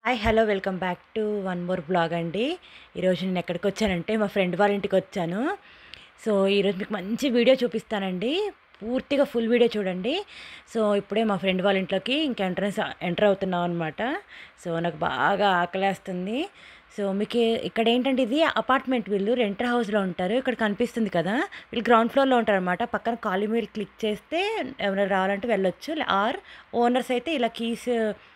hi hello welcome back to one more blog అండి ఈరోజు నేను ఎక్కడికి వచ్చానంటే మా ఫ్రెండ్ వాళ్ళ ఇంటికి వచ్చాను సో ఈరోజు మీకు మంచి వీడియో చూపిస్తానండి పూర్తిగా ఫుల్ వీడియో చూడండి సో ఇప్పుడే మా ఫ్రెండ్ వాళ్ళ ఇంట్లోకి ఇంకా ఎంట్రన్స్ ఎంటర్ అవుతున్నాం అనమాట సో నాకు బాగా ఆకలేస్తుంది సో మీకు ఏ- ఇక్కడ ఏంటంటే ఇది అపార్ట్మెంట్ వీళ్ళు రెంటర్ హౌస్లో ఉంటారు ఇక్కడ కనిపిస్తుంది కదా వీళ్ళు గ్రౌండ్ ఫ్లోర్లో ఉంటారు అనమాట పక్కన కాలీ మీద క్లిక్ చేస్తే ఎవరైనా రావాలంటే వెళ్ళొచ్చు ఆర్ ఓనర్స్ అయితే ఇలా కీస్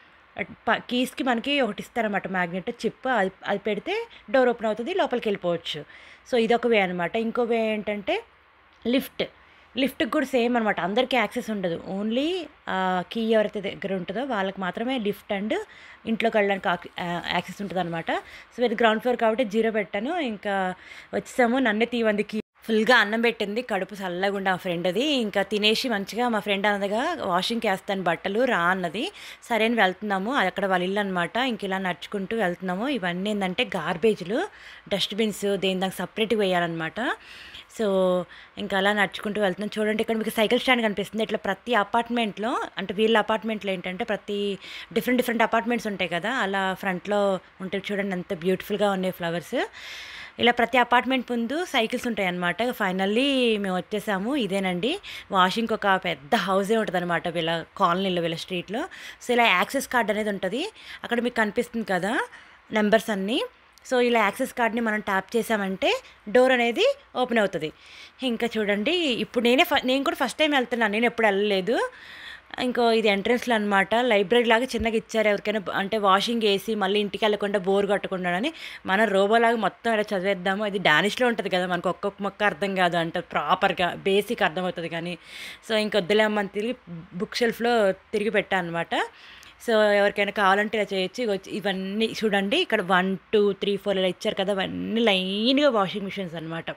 ప- కీస్కి మనకి ఒకటి ఇస్తారన్నమాట మ్యాగ్నెట్ చిప్ అది అది పెడితే డోర్ ఓపెన్ అవుతుంది లోపలికి వెళ్ళిపోవచ్చు సో ఇదొక వే అనమాట ఇంకో వే ఏంటంటే లిఫ్ట్ లిఫ్ట్కి కూడా సేమ్ అనమాట అందరికీ యాక్సెస్ ఉండదు ఓన్లీ కీ ఎవరైతే దగ్గర ఉంటుందో వాళ్ళకి మాత్రమే లిఫ్ట్ అండ్ ఇంట్లోకి వెళ్ళడానికి యాక్సెస్ ఉంటుంది అనమాట సో ఇది గ్రౌండ్ ఫ్లోర్ కాబట్టి జీరో పెట్టాను ఇంకా వచ్చేసాము నన్నే తీవంది కీ ఫుల్గా అన్నం పెట్టింది కడుపు చల్లగుండా మా ఫ్రెండ్ అది ఇంకా తినేసి మంచిగా మా ఫ్రెండ్ అన్నదిగా వాషింగ్కి వేస్తాను బట్టలు రా అన్నది సరే అని వెళ్తున్నాము అది అక్కడ వాళ్ళ ఇల్లు అనమాట ఇంక ఇలా నడుచుకుంటూ వెళ్తున్నాము ఇవన్నీ ఏంటంటే గార్బేజ్లు డస్ట్బిన్స్ దేని దానికి సపరేట్గా వేయాలన్నమాట సో ఇంకా అలా నడుచుకుంటూ వెళ్తున్నాం చూడండి ఇక్కడ మీకు సైకిల్ స్టాండ్ కనిపిస్తుంది ఇట్లా ప్రతి అపార్ట్మెంట్లో అంటే వీళ్ళ అపార్ట్మెంట్లో ఏంటంటే ప్రతి డిఫరెంట్ డిఫరెంట్ అపార్ట్మెంట్స్ ఉంటాయి కదా అలా ఫ్రంట్లో ఉంటాయి చూడండి ఎంత బ్యూటిఫుల్గా ఉన్నాయి ఫ్లవర్స్ ఇలా ప్రతి అపార్ట్మెంట్ ముందు సైకిల్స్ ఉంటాయి అన్నమాట ఫైనల్లీ మేము వచ్చేసాము ఇదేనండి వాషింగ్ ఒక పెద్ద హౌసే ఉంటుంది అనమాట వీళ్ళ కాలనీలో వీళ్ళ స్ట్రీట్లో సో ఇలా యాక్సెస్ కార్డ్ అనేది ఉంటుంది అక్కడ మీకు కనిపిస్తుంది కదా నెంబర్స్ అన్నీ సో ఇలా యాక్సెస్ కార్డ్ని మనం ట్యాప్ చేసామంటే డోర్ అనేది ఓపెన్ అవుతుంది ఇంకా చూడండి ఇప్పుడు నేనే ఫ నేను కూడా ఫస్ట్ టైం వెళ్తున్నాను నేను ఎప్పుడు వెళ్ళలేదు ఇంకో ఇది ఎంట్రన్స్లో అనమాట లైబ్రరీ లాగా చిన్నగా ఇచ్చారు ఎవరికైనా బ- అంటే వాషింగ్ వేసి మళ్ళీ ఇంటికి వెళ్ళకుండా బోర్ కట్టకుండా అని మనం రోబోలాగా మొత్తం ఇలా చదివేద్దాము అది డానిష్లో ఉంటుంది కదా మనకు ఒక్కొక్క మొక్క అర్థం కాదు అంటే ప్రాపర్గా బేసిక్ అర్థమవుతుంది కానీ సో ఇంకొద్దులే అమ్మని తిరిగి బుక్ షెల్ఫ్లో తిరిగి పెట్టాను అనమాట సో ఎవరికైనా కావాలంటే ఇలా చేయొచ్చు ఇగో ఇవన్నీ చూడండి ఇక్కడ వన్ టూ త్రీ ఫోర్ ఇలా ఇచ్చారు కదా అవన్నీ లైన్గా వాషింగ్ మిషన్స్ అనమాట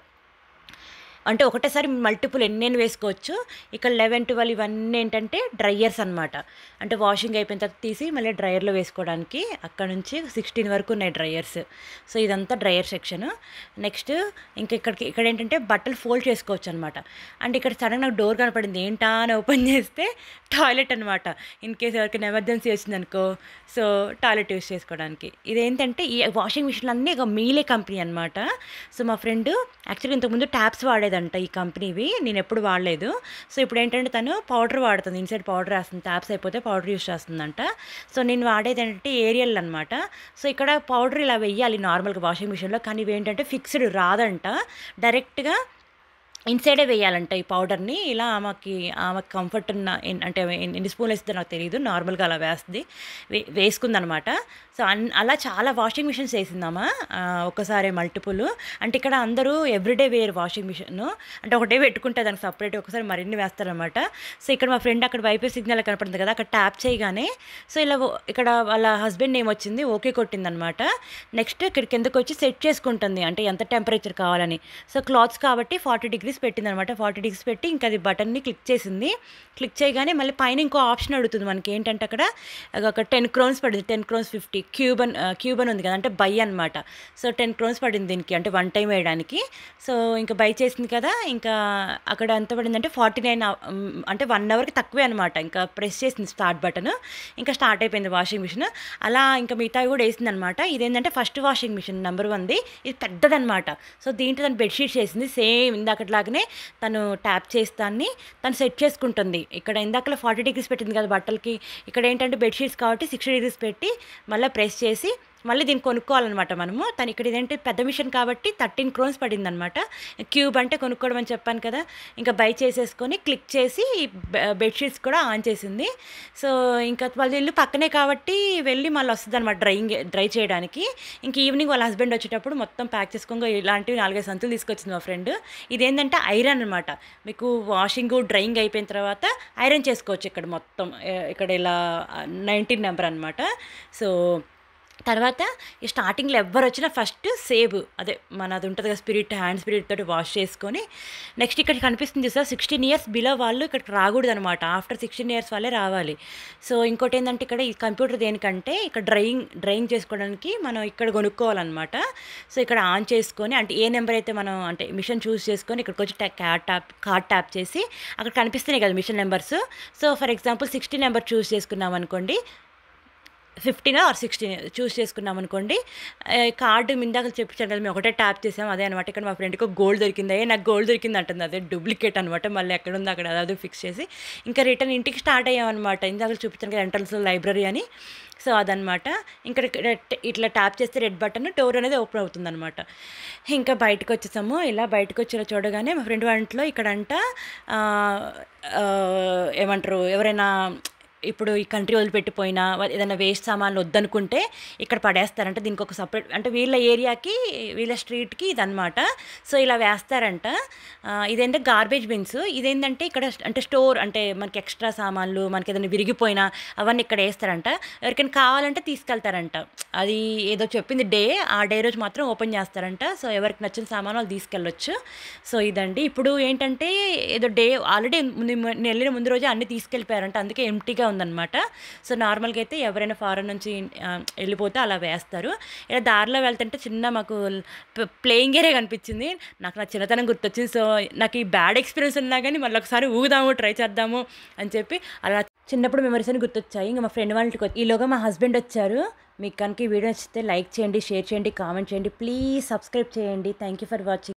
అంటే ఒకటేసారి మల్టిపుల్ ఎన్నెన్ని వేసుకోవచ్చు ఇక్కడ లెవెన్ ట్వెల్వ్ ఇవన్నీ ఏంటంటే డ్రయర్స్ అనమాట అంటే వాషింగ్ అయిపోయిన తర్వాత తీసి మళ్ళీ డ్రయర్లో వేసుకోవడానికి అక్కడ నుంచి సిక్స్టీన్ వరకు ఉన్నాయి డ్రయర్స్ సో ఇదంతా డ్రయర్ సెక్షన్ నెక్స్ట్ ఇంకా ఇక్కడికి ఇక్కడ ఏంటంటే బట్టలు ఫోల్డ్ చేసుకోవచ్చు అనమాట అంటే ఇక్కడ సడన్ నాకు డోర్ కనపడింది ఏంటా అని ఓపెన్ చేస్తే టాయిలెట్ అనమాట ఇన్ కేస్ ఎవరికైనా ఎమర్జెన్సీ వచ్చిందనుకో సో టాయిలెట్ యూస్ చేసుకోవడానికి ఇదేంటంటే ఈ వాషింగ్ మిషన్లు అన్నీ ఒక మీలే కంపెనీ అనమాట సో మా ఫ్రెండ్ యాక్చువల్లీ ఇంతకుముందు ట్యాప్స్ వాడేదంట ఈ కంపెనీవి నేను ఎప్పుడు వాడలేదు సో ఇప్పుడు ఏంటంటే తను పౌడర్ వాడుతుంది ఇన్సైడ్ పౌడర్ వేస్తుంది ట్యాప్స్ అయిపోతే పౌడర్ యూస్ చేస్తుందంట సో నేను వాడేది ఏంటంటే ఏరియల్ అనమాట సో ఇక్కడ పౌడర్ ఇలా వెయ్యాలి నార్మల్గా వాషింగ్ మిషన్లో కానీ ఇవి ఏంటంటే ఫిక్స్డ్ రాదంట డైరెక్ట్గా ఇన్సైడే వేయాలంట ఈ పౌడర్ని ఇలా ఆమెకి ఆమెకి కంఫర్ట్ ఉన్న ఎన్- అంటే ఎన్- ఎన్ని స్పూన్లు వేస్తుందో నాకు తెలియదు నార్మల్గా అలా వేస్తుంది వే వేసుకుందనమాట సో అన్ అలా చాలా వాషింగ్ మిషన్స్ వేసిందామా ఒక్కసారి మల్టిపుల్ అంటే ఇక్కడ అందరూ ఎవ్రీడే వేర్ వాషింగ్ మిషన్ అంటే ఒకటే పెట్టుకుంటే దానికి సపరేట్ ఒకసారి మరిన్ని వేస్తారనమాట సో ఇక్కడ మా ఫ్రెండ్ అక్కడ వైపే సిగ్నల్ కనపడుతుంది కదా అక్కడ ట్యాప్ చేయగానే సో ఇలా ఓ- ఇక్కడ వాళ్ళ హస్బెండ్ నేమ్ వచ్చింది ఓకే కొట్టిందనమాట నెక్స్ట్ ఇక్కడ కిందకు వచ్చి సెట్ చేసుకుంటుంది అంటే ఎంత టెంపరేచర్ కావాలని సో క్లాత్స్ కాబట్టి ఫార్టీ డిగ్రీస్ పెట్టిందనమాట ఫార్టీ డిగ్రీస్ పెట్టి ఇంకా అది బటన్ని క్లిక్ చేసింది క్లిక్ చేయగానే మళ్ళీ పైన ఇంకో ఆప్షన్ అడుగుతుంది మనకి ఏంటంటే అక్కడ ఒక టెన్ క్రోన్స్ పడింది టెన్ క్రోన్స్ ఫిఫ్టీ క్యూబన్ క్యూబన్ ఉంది కదా అంటే బై అనమాట సో టెన్ క్రోన్స్ పడింది దీనికి అంటే వన్ టైం వేయడానికి సో ఇంకా బై చేసింది కదా ఇంకా అక్కడ ఎంత పడిందంటే ఫార్టీ నైన్ అంటే వన్ అవర్కి తక్కువే అనమాట ఇంకా ప్రెస్ చేసింది స్టార్ట్ బటన్ ఇంకా స్టార్ట్ అయిపోయింది వాషింగ్ మిషన్ అలా ఇంకా మిగతావి కూడా వేసింది అనమాట ఇదేంటంటే ఫస్ట్ వాషింగ్ మిషన్ నెంబర్ వన్ది ఇది పెద్దదనమాట సో దీంట్లో తను బెడ్షీట్స్ వేసింది సేమ్ ఇందాకట్లాగానే తను ట్యాప్ చేస్తాన్ని తను సెట్ చేసుకుంటుంది ఇక్కడ ఇందాకలో ఫార్టీ డిగ్రీస్ పెట్టింది కదా బట్టలకి ఇక్కడ ఏంటంటే బెడ్షీట్స్ కాబట్టి సిక్స్టీ డిగ్రీస్ పెట్టి మళ్ళీ ప్రెస్ చేసి మళ్ళీ దీన్ని కొనుక్కోవాలన్నమాట మనము తను ఇక్కడ ఇదేంటి పెద్ద మిషన్ కాబట్టి థర్టీన్ క్రోన్స్ పడిందనమాట క్యూబ్ అంటే కొనుక్కోవడం అని చెప్పాను కదా ఇంకా బై చేసేసుకొని క్లిక్ చేసి బెడ్షీట్స్ కూడా ఆన్ చేసింది సో ఇంకా వాళ్ళ ఇల్లు పక్కనే కాబట్టి వెళ్ళి మళ్ళీ వస్తుంది అనమాట డ్రైయింగ్ డ్రై చేయడానికి ఇంక ఈవినింగ్ వాళ్ళ హస్బెండ్ వచ్చేటప్పుడు మొత్తం ప్యాక్ చేసుకొని ఇలాంటివి నాలుగైదు సంతులు తీసుకొచ్చింది మా ఫ్రెండ్ ఇదేంటంటే ఐరన్ అనమాట మీకు వాషింగ్ డ్రైయింగ్ అయిపోయిన తర్వాత ఐరన్ చేసుకోవచ్చు ఇక్కడ మొత్తం ఏ- ఇక్కడ ఇలా నైన్టీన్ నెంబర్ అనమాట సో తర్వాత ఈ స్టార్టింగ్లో ఎవ్వరు వచ్చినా ఫస్ట్ సేవ్ అదే మన అది ఉంటుంది కదా స్పిరిట్ హ్యాండ్ స్పిరిట్ తోటి వాష్ చేసుకొని నెక్స్ట్ ఇక్కడ కనిపిస్తుంది సార్ సిక్స్టీన్ ఇయర్స్ బిలో వాళ్ళు ఇక్కడికి రాకూడదు అనమాట ఆఫ్టర్ సిక్స్టీన్ ఇయర్స్ వాళ్ళే రావాలి సో ఇంకోటి ఏంటంటే ఇక్కడ ఈ కంప్యూటర్ దేనికంటే ఇక్కడ డ్రైయింగ్ డ్రైయింగ్ చేసుకోవడానికి మనం ఇక్కడ కొనుక్కోవాలన్నమాట సో ఇక్కడ ఆన్ చేసుకొని అంటే ఏ నెంబర్ అయితే మనం అంటే మిషన్ చూస్ చేసుకొని ఇక్కడికి వచ్చి క్యాట్ ట్యాప్ కార్డ్ ట్యాప్ చేసి అక్కడ కనిపిస్తున్నాయి కదా machine numbers so for example sixty number choose చేసుకున్నాం అనుకోండి ఫిఫ్టీన్ ఆర్ సిక్స్టీన్ చూస్ చేసుకున్నాం అనుకోండి కార్డు మిందాక చెప్పించాను కదా మేము ఒకటే ట్యాప్ చేసాం అదే అనమాట ఇక్కడ మా ఫ్రెండ్కి గోల్డ్ దొరికింది అయ్యే నాకు గోల్డ్ దొరికింది అంటుంది అదే డూప్లికేట్ అనమాట మళ్ళీ ఎక్కడ ఉందో అక్కడ అదే ఫిక్స్ చేసి ఇంకా రిటర్న్ ఇంటికి స్టార్ట్ అయ్యామన్నమాట ఇందాక చూపించాను కదా ఎంట్రన్స్లో లైబ్రరీ అని సో అదనమాట ఇంకా ఇట్లా ట్యాప్ చేస్తే రెడ్ బటన్ డోర్ అనేది ఓపెన్ అవుతుందన్నమాట ఇంకా బయటకు వచ్చేసాము ఇలా బయటకు వచ్చి ఇలా చూడగానే మా ఫ్రెండ్ వాళ్ళ ఇంట్లో ఇక్కడంట ఆ, ఆ, ఏమంటారు ఎవరైనా ఇప్పుడు ఈ కంట్రీ వదిలిపెట్టిపోయినా వా- ఏదైనా వేస్ట్ సామాన్లు వద్దనుకుంటే ఇక్కడ పడేస్తారంట దీనికి ఒక సపరేట్ అంటే వీళ్ళ ఏరియాకి వీళ్ళ స్ట్రీట్కి ఇదనమాట సో ఇలా వేస్తారంట ఆ, ఇదేంటే గార్బేజ్ బిన్స్ ఇదేంటంటే ఇక్కడ అంటే స్టోర్ అంటే మనకి ఎక్స్ట్రా సామాన్లు మనకి ఏదైనా విరిగిపోయినా అవన్నీ ఇక్కడ వేస్తారంట ఎవరికైనా కావాలంటే తీసుకెళ్తారంట అది ఏదో చెప్పింది డే ఆ డే రోజు మాత్రం ఓపెన్ చేస్తారంట సో ఎవరికి నచ్చిన సామాను వాళ్ళు తీసుకెళ్ళొచ్చు సో ఇదండి ఇప్పుడు ఏంటంటే ఏదో డే ఆల్రెడీ ముందు నేను వెళ్ళిన ముందు రోజే అన్ని తీసుకెళ్ళిపోయారంట అందుకే ఎంటీగా ఉందన్నమాట సో నార్మల్గా అయితే ఎవరైనా ఫారెన్ నుంచి ఆ, వెళ్ళిపోతే అలా వేస్తారు ఇలా దారిలో వెళ్తుంటే చిన్న మాకు ప్లేయింగ్ ఏరియా కనిపించింది నాకు నా చిన్నతనం గుర్తొచ్చింది సో నాకు ఈ బ్యాడ్ ఎక్స్పీరియన్స్ ఉన్నా కానీ మళ్ళీ ఒకసారి ఊగుదాము ట్రై చేద్దాము అని చెప్పి అలా చిన్నప్పుడు మెమరీస్ అని గుర్తొచ్చాయి ఇంకా మా ఫ్రెండ్ వాళ్ళ ఇంటికి వచ్చి- ఈలోగా మా హస్బెండ్ వచ్చారు మీకు కనుక ఈ వీడియో నచ్చితే లైక్ చేయండి షేర్ చేయండి కామెంట్ చేయండి ప్లీజ్ సబ్స్క్రైబ్ చేయండి థ్యాంక్ యూ ఫర్ వాచింగ్